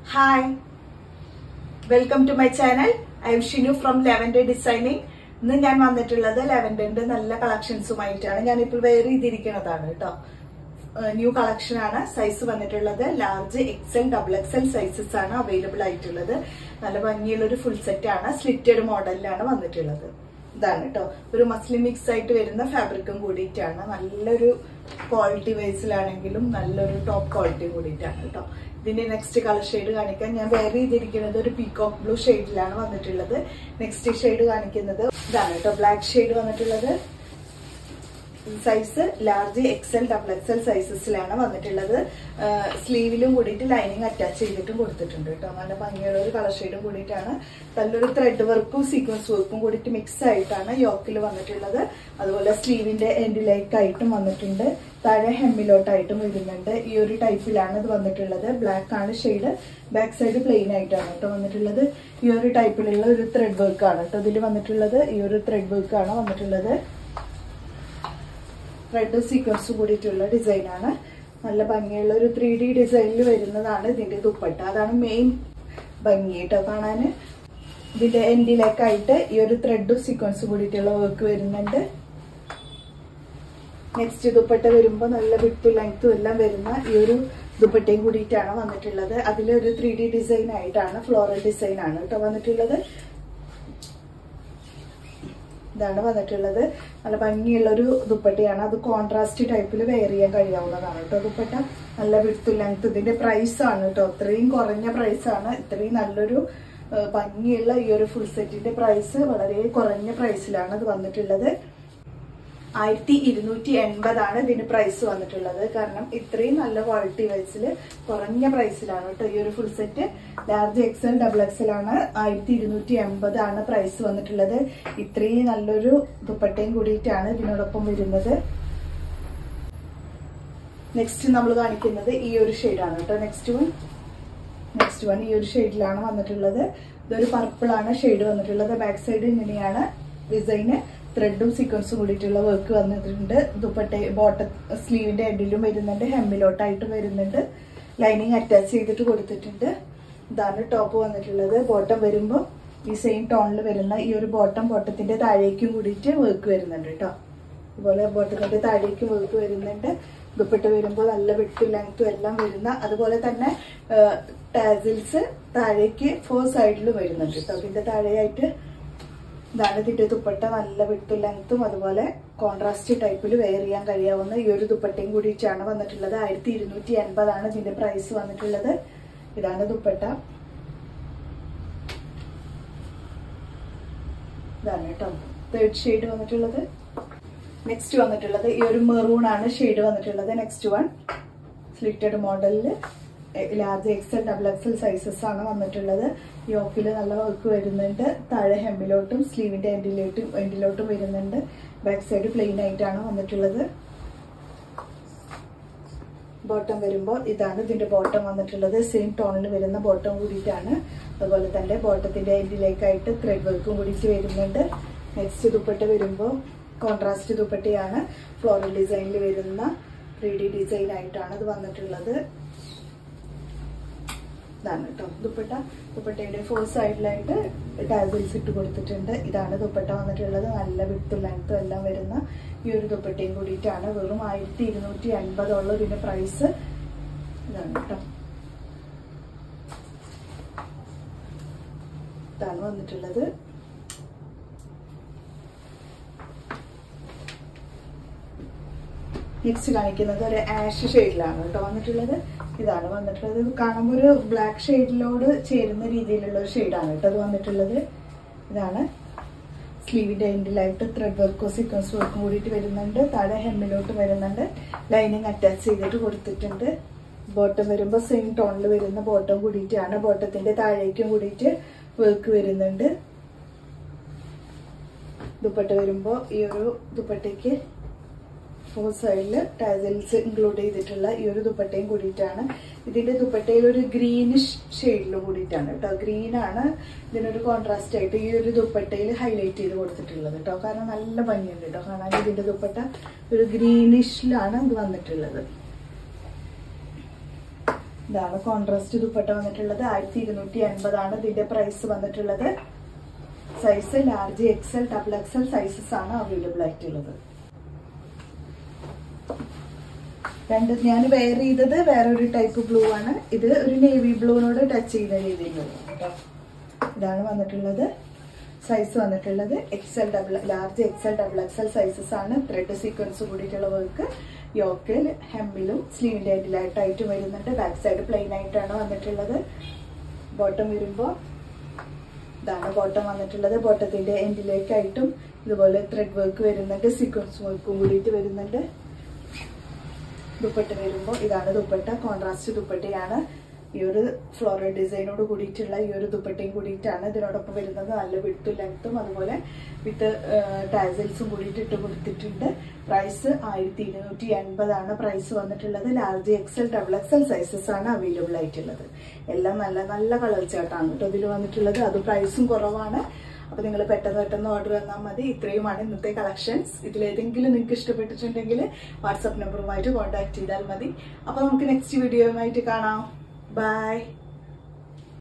hi welcome to my channel I'm Shinu from lavender designing ഇന്ന് ഞാൻ വന്നിട്ടുള്ളത് ലെവൻഡറിന്റെ നല്ല കളക്ഷൻസുമായിട്ടാണ് ഞാനിപ്പോൾ വെയർ ചെയ്തിരിക്കുന്നതാണ് കേട്ടോ ന്യൂ കളക്ഷൻ ആണ് സൈസ് വന്നിട്ടുള്ളത് large XL double XL sizes ആണ് അവൈലബിൾ ആയിട്ടുള്ളത് നല്ല ഭംഗിയുള്ള ഒരു ഫുൾ സെറ്റ് ആണ് സ്ലിറ്റഡ് മോഡലിലാണ് വന്നിട്ടുള്ളത് ഇതാണ് കേട്ടോ ഒരു മസ്ലിം മിക്സ് ആയിട്ട് വരുന്ന ഫാബ്രിക്കും കൂടിയിട്ടാണ് നല്ലൊരു ക്വാളിറ്റി വൈസിലാണെങ്കിലും നല്ലൊരു ടോപ്പ് ക്വാളിറ്റി കൂടിയിട്ടാണ് കേട്ടോ ഇതിന്റെ നെക്സ്റ്റ് കളർ ഷെയ്ഡ് കാണിക്കാൻ ഞാൻ വെയർ ചെയ്തിരിക്കുന്നത് ഒരു പീകോക്ക് ബ്ലൂ ഷെയ്ഡിലാണ് വന്നിട്ടുള്ളത് നെക്സ്റ്റ് ഷെയ്ഡ് കാണിക്കുന്നത് ഇതാണ് കേട്ടോ ബ്ലാക്ക് ഷെയ്ഡ് വന്നിട്ടുള്ളത് size large XL double XL സൈസസിലാണ് വന്നിട്ടുള്ളത് സ്ലീവിലും കൂടിയിട്ട് ലൈനിങ് അറ്റാച്ച് ചെയ്തിട്ടും കൊടുത്തിട്ടുണ്ട് കേട്ടോ നല്ല ഭംഗിയുള്ള ഒരു കളർ ഷെയ്ഡും കൂടിയിട്ടാണ് നല്ലൊരു ത്രെഡ് വർക്കും സീക്വൻസ് വർക്കും കൂടിയിട്ട് മിക്സ് ആയിട്ടാണ് യോക്കിൽ വന്നിട്ടുള്ളത് അതുപോലെ സ്ലീവിന്റെ എൻഡിലേക്കായിട്ടും വന്നിട്ടുണ്ട് താഴെ ഹെമ്മിലോട്ടായിട്ടും വരുന്നുണ്ട് ഈ ഒരു ടൈപ്പിലാണ് ഇത് വന്നിട്ടുള്ളത് ബ്ലാക്ക് ആണ് ഷെയ്ഡ് ബാക്ക് സൈഡ് പ്ലെയിൻ ആയിട്ടാണ് കേട്ടോ വന്നിട്ടുള്ളത് ഈ ഒരു ടൈപ്പിലുള്ള ഒരു ത്രെഡ് വർക്ക് ആണ് കേട്ടോ ഇതിൽ വന്നിട്ടുള്ളത് ഈ ഒരു ത്രെഡ് വർക്ക് ആണ് വന്നിട്ടുള്ളത് റെഡ് സീക്വൻസ് കൂടിയിട്ടുള്ള ഡിസൈനാണ് നല്ല ഭംഗിയുള്ള ഒരു ത്രീ ഡി ഡിസൈനിൽ വരുന്നതാണ് ഇതിന്റെ ദുപ്പട്ട അതാണ് മെയിൻ ഭംഗി കേട്ടോ കാണാൻ ഇതിന്റെ എൻഡിലേക്കായിട്ട് ഈ ഒരു ത്രെഡും സീക്വൻസ് കൂടിയിട്ടുള്ള വർക്ക് വരുന്നുണ്ട് നെക്സ്റ്റ് ദുപ്പട്ട വരുമ്പോൾ നല്ല വിട്ടും ലെങ്ത്തും എല്ലാം വരുന്ന ഈ ഒരു ദുപ്പട്ടയും കൂടിയിട്ടാണ് വന്നിട്ടുള്ളത് അതിലൊരു ത്രീ ഡി ഡിസൈൻ ആയിട്ടാണ് ഫ്ലോറൽ ഡിസൈൻ ആണ് കേട്ടോ വന്നിട്ടുള്ളത് ഇതാണ് വന്നിട്ടുള്ളത് നല്ല ഭംഗിയുള്ള ഒരു ദുപ്പട്ടയാണ് അത് കോൺട്രാസ്റ്റ് ടൈപ്പിൽ വെയർ ചെയ്യാൻ കഴിയാവുന്നതാണ് കേട്ടോ ദുപ്പട്ട നല്ല വിടുത്തു ലെങ്ത് ഇതിന്റെ പ്രൈസ് ആണ് കേട്ടോ ഇത്രയും കുറഞ്ഞ പ്രൈസ് ആണ് ഇത്രയും നല്ലൊരു ഭംഗിയുള്ള ഈ ഒരു ഫുൾ സെറ്റിന്റെ പ്രൈസ് വളരെ കുറഞ്ഞ പ്രൈസിലാണ് ഇത് വന്നിട്ടുള്ളത് ആയിരത്തി ഇരുന്നൂറ്റി എൺപതാണ് ഇതിന് പ്രൈസ് വന്നിട്ടുള്ളത് കാരണം ഇത്രയും നല്ല ക്വാളിറ്റി വൈസിൽ കുറഞ്ഞ പ്രൈസിലാണ് കേട്ടോ ഈ ഒരു full set large XL double XL ആണ് ആയിരത്തി ഇരുന്നൂറ്റി എൺപത് ആണ് പ്രൈസ് വന്നിട്ടുള്ളത് ഇത്രയും നല്ലൊരു ദുപ്പട്ടയും കൂടിയിട്ടാണ് ഇതിനോടൊപ്പം വരുന്നത് നെക്സ്റ്റ് നമ്മൾ കാണിക്കുന്നത് ഈ ഒരു ഷെയ്ഡാണ് കേട്ടോ നെക്സ്റ്റ് വൺ നെക്സ്റ്റ് വൺ ഈ ഒരു ഷെയ്ഡിലാണ് വന്നിട്ടുള്ളത് ഇതൊരു പർപ്പിൾ ആണ് ഷെയ്ഡ് വന്നിട്ടുള്ളത് ബാക്ക് സൈഡ് ഇങ്ങനെയാണ് ഡിസൈന് ത്രെഡും സീക്വൻസും കൂടിയിട്ടുള്ള വർക്ക് വന്നിട്ടുണ്ട് ദുപ്പട്ട ബോട്ട സ്ലീവിന്റെ എൻഡിലും വരുന്നുണ്ട് ഹെമ്മിലോട്ടായിട്ടും വരുന്നുണ്ട് ലൈനിങ് അറ്റാച്ച് ചെയ്തിട്ട് കൊടുത്തിട്ടുണ്ട് ഇതാണ് ടോപ്പ് വന്നിട്ടുള്ളത് ബോട്ടം വരുമ്പോൾ ഈ സെയിം ടോണിൽ വരുന്ന ഈ ഒരു ബോട്ടം ബോട്ടത്തിന്റെ താഴേക്കും കൂടിയിട്ട് വർക്ക് വരുന്നുണ്ട് കേട്ടോ അതുപോലെ ബോട്ടത്തിന്റെ താഴേക്ക് വർക്ക് വരുന്നുണ്ട് ദുപ്പട്ട വരുമ്പോൾ നല്ല വിട്ടും ലെങ്ത്തും എല്ലാം വരുന്ന അതുപോലെ തന്നെ ടാസിൽസ് താഴേക്ക് ഫോർ സൈഡിൽ വരുന്നുണ്ട് കേട്ടോ അതിന്റെ താഴെയായിട്ട് ഇതാണ് ഇതിന്റെ ദുപ്പട്ട നല്ല വിട്ടും ലെങ്ത്തും അതുപോലെ കോൺട്രാസ്റ്റ് ടൈപ്പിൽ വെയർ ചെയ്യാൻ കഴിയാവുന്ന ഈ ഒരു ദുപ്പട്ടയും കൂടിയിട്ടാണ് വന്നിട്ടുള്ളത് ആയിരത്തി ഇരുന്നൂറ്റി എൺപതാണ് ഇതിന്റെ പ്രൈസ് വന്നിട്ടുള്ളത് ഇതാണ് ദുപ്പട്ട ഇതാണ് കേട്ടോ തേർഡ് ഷെയ്ഡ് വന്നിട്ടുള്ളത് നെക്സ്റ്റ് വന്നിട്ടുള്ളത് ഈ ഒരു മെറൂൺ ആണ് ഷെയ്ഡ് വന്നിട്ടുള്ളത് നെക്സ്റ്റ് വൺ സ്ലിറ്റഡ് മോഡലിൽ large XL double XL sizes ആണ് വന്നിട്ടുള്ളത് യോക്കിൽ നല്ല വർക്ക് വരുന്നുണ്ട് താഴെ ഹെമ്മിലോട്ടും സ്ലീവിന്റെ എൻഡിലോട്ടും എൻഡിലോട്ടും വരുന്നുണ്ട് ബാക്ക് സൈഡ് പ്ലെയിൻ ആയിട്ടാണ് വന്നിട്ടുള്ളത് ബോട്ടം വരുമ്പോൾ ഇതാണ് ഇതിന്റെ ബോട്ടം വന്നിട്ടുള്ളത് സെയിം ടോണിൽ വരുന്ന ബോട്ടം കൂടിയിട്ടാണ് അതുപോലെ തന്നെ ബോട്ടത്തിന്റെ എൻഡിലേക്കായിട്ട് ത്രെഡ് വർക്കും കൂടിയിട്ട് വരുന്നുണ്ട് നെക്സ്റ്റ് ദുപ്പട്ട വരുമ്പോൾ കോൺട്രാസ്റ്റ് ദുപ്പട്ടയാണ് ഫ്ലോറൽ ഡിസൈനിൽ വരുന്ന ത്രീ ഡി ഡിസൈൻ ആയിട്ടാണ് ഇത് വന്നിട്ടുള്ളത് ഇതാണ് കേട്ടോ ദുപ്പട്ട ദുപ്പട്ടയുടെ ഫോർ സൈഡിലായിട്ട് ടാസിൽസ് ഇട്ട് കൊടുത്തിട്ടുണ്ട് ഇതാണ് ദുപ്പട്ട വന്നിട്ടുള്ളത് നല്ല വിട്ടും ലെങ്ത്തും എല്ലാം വരുന്ന ഈ ഒരു ദുപ്പട്ടയും കൂടിയിട്ടാണ് വെറും ആയിരത്തി ഇരുന്നൂറ്റി അൻപതുള്ള ഇതിന്റെ പ്രൈസ് ഇതാണ് കേട്ടോ ഇതാണ് വന്നിട്ടുള്ളത് നെക്സ്റ്റ് കാണിക്കുന്നത് ഒരു ആഷ് ഷെയ്ഡിലാണ് കേട്ടോ വന്നിട്ടുള്ളത് ഇതാണ് വന്നിട്ടുള്ളത് ഇത് കാണുമ്പോൾ ഒരു ബ്ലാക്ക് ഷെയ്ഡിലോട് ചേരുന്ന രീതിയിലുള്ള ഒരു ഷെയ്ഡാണ് കേട്ടോ അത് വന്നിട്ടുള്ളത് ഇതാണ് സ്ലീവിന്റെ എൻഡിലായിട്ട് ത്രെഡ് വർക്കോ സീക്വൻസ് വർക്കും കൂടിയിട്ട് വരുന്നുണ്ട് താഴെ ഹെമ്മിലോട്ട് വരുന്നുണ്ട് ലൈനിങ് അറ്റാച്ച് ചെയ്തിട്ട് കൊടുത്തിട്ടുണ്ട് ബോട്ടം വരുമ്പോൾ സെയിം ടോണിൽ വരുന്ന ബോട്ടം കൂടിയിട്ടാണ് ബോട്ടത്തിന്റെ താഴേക്കും കൂടിയിട്ട് വർക്ക് വരുന്നുണ്ട് ദുപ്പട്ട വരുമ്പോൾ ഈ ഒരു ദുപ്പട്ടയ്ക്ക് ഫോർ സൈഡിൽ ടാസൽസ് ഇൻക്ലൂഡ് ചെയ്തിട്ടുള്ള ഈ ഒരു ദുപ്പട്ടയും കൂടിയിട്ടാണ് ഇതിന്റെ ദുപ്പട്ടയിൽ ഒരു ഗ്രീനിഷ് ഷെയ്ഡിലും കൂടിയിട്ടാണ് കേട്ടോ ഗ്രീൻ ആണ് ഇതിനൊരു കോൺട്രാസ്റ്റ് ആയിട്ട് ഈ ഒരു ദുപ്പട്ടയിൽ ഹൈലൈറ്റ് ചെയ്ത് കൊടുത്തിട്ടുള്ളത് കേട്ടോ കാരണം നല്ല ഭംഗിയുണ്ട് കേട്ടോ കാണാൻ ഇതിന്റെ ദുപ്പട്ട ഒരു ഗ്രീനിഷിലാണ് ഇത് വന്നിട്ടുള്ളത് ഇതാണ് കോൺട്രാസ്റ്റ് ദുപ്പട്ട വന്നിട്ടുള്ളത് ആയിരത്തി ഇരുന്നൂറ്റി അൻപതാണ് ഇതിന്റെ പ്രൈസ് വന്നിട്ടുള്ളത് size large XL double XL sizes ആണ് അവൈലബിൾ ആയിട്ടുള്ളത് രണ്ട് ഞാൻ വെയർ ചെയ്തത് വേറെ ഒരു ടൈപ്പ് ബ്ലൂ ആണ് ഇത് ഒരു നേവി ബ്ലൂനോട് ടച്ച് ചെയ്യുന്ന രീതിയിലുള്ള കേട്ടോ ഇതാണ് വന്നിട്ടുള്ളത് സൈസ് വന്നിട്ടുള്ളത് XL double large XL double XL sizes ആണ് ത്രെഡ് സീക്വൻസ് കൂടിയിട്ടുള്ള വർക്ക് യോക്കിൽ ഹെമ്മിലും സ്ലീവിന്റെ എൻഡിലായിട്ടായിട്ട് വരുന്നുണ്ട് ബാക്ക് സൈഡ് പ്ലെയിൻ ആയിട്ടാണ് വന്നിട്ടുള്ളത് ബോട്ടം വരുമ്പോൾ ഇതാണ് ബോട്ടം വന്നിട്ടുള്ളത് ബോട്ടത്തിന്റെ എൻഡിലേക്കായിട്ടും ഇതുപോലെ ത്രെഡ് വർക്ക് വരുന്നുണ്ട് സീക്വൻസ് വർക്കും കൂടിയിട്ട് വരുന്നുണ്ട് ദുപ്പട്ട വരുമ്പോൾ ഇതാണ് ദുപ്പട്ട കോൺട്രാസ്റ്റ് ദുപ്പട്ടയാണ് ഈ ഒരു ഫ്ലോറൽ ഡിസൈനോട് കൂടിയിട്ടുള്ള ഈ ഒരു ദുപ്പട്ടയും കൂടിയിട്ടാണ് ഇതിനോടൊപ്പം വരുന്നത് നല്ല വിട്ടും ലെങ്ത്തും അതുപോലെ വിത്ത് ടാസൽസും കൂടിയിട്ട് ഇട്ട് കൊടുത്തിട്ടുണ്ട് പ്രൈസ് ആയിരത്തി ഇരുന്നൂറ്റി എൺപതാണ് പ്രൈസ് വന്നിട്ടുള്ളത് large XL double XL sizes ആണ് അവൈലബിൾ ആയിട്ടുള്ളത് എല്ലാം നല്ല നല്ല കളർ ചാർട്ടാണ് കേട്ടോ ഇതിൽ വന്നിട്ടുള്ളത് അത് പ്രൈസും കുറവാണ് അപ്പൊ നിങ്ങൾ പെട്ടെന്ന് പെട്ടെന്ന് ഓർഡർ തന്നാൽ മതി ഇത്രയുമാണ് ഇന്നത്തെ കളക്ഷൻസ് ഇതിലേതെങ്കിലും നിങ്ങൾക്ക് ഇഷ്ടപ്പെട്ടിട്ടുണ്ടെങ്കിൽ വാട്സപ്പ് നമ്പറുമായിട്ട് കോൺടാക്ട് ചെയ്താൽ മതി അപ്പൊ നമുക്ക് നെക്സ്റ്റ് വീഡിയോയുമായിട്ട് കാണാം ബൈ